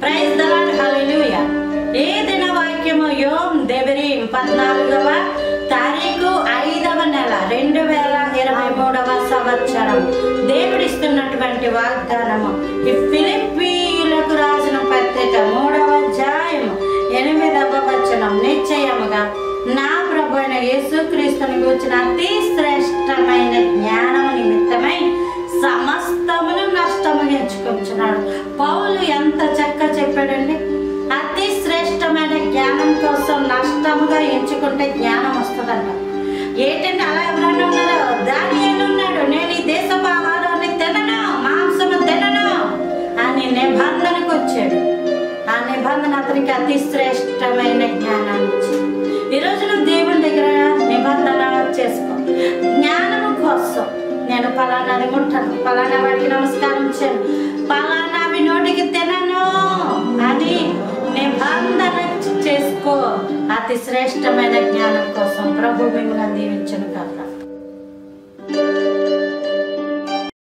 praise the Lord హల్లెలూయా ఏ దిన వాక్యము యోం దెబరీం పద్నాలుగవ తారీఖు ఐదవ నెల రెండు వేల ఇరవై మూడవ సంవత్సరం దేవుడిస్తున్నటువంటి వాగ్దానము ఈ ఫిలిప్పీయులకు రాసిన పత్రిక మూడవ అధ్యాయము ఎనిమిదవ వచనం నిశ్చయముగా నా ప్రభు అయిన యేసుక్రీస్తుని గురించిన అతి శ్రేష్టమైన జ్ఞానము నిమిత్తమై సమస్తమును నష్టము ఎంచుకుంటున్నాడు పౌలు ఎంత చక్క చెప్పాడండి అతి శ్రేష్టమైన జ్ఞానం కోసం నష్టముగా ఎంచుకుంటే జ్ఞానం వస్తుందంట ఏంటంటే అలా ఎవరైనా ఉన్నారో దాని ఉన్నాడు నేను ఈ దేశపు ఆహారాన్ని తినను మాంసము తినను అని నిబంధనకు వచ్చాడు ఆ నిబంధన అతనికి అతి శ్రేష్టమైన జ్ఞానాన్ని ఇచ్చింది ఈ రోజు నువ్వు దేవుని దగ్గర నిబంధన చేసుకో జ్ఞానము కోసం నేను పలానాది ముట్టను పలానా వాడికి నమస్కారం చేయను పలానావి నోటికి తినను అని నిబంధన చేసుకో అతి శ్రేష్టమైన జ్ఞానం కోసం ప్రభు మిమ్మల్ని దీవించను కాక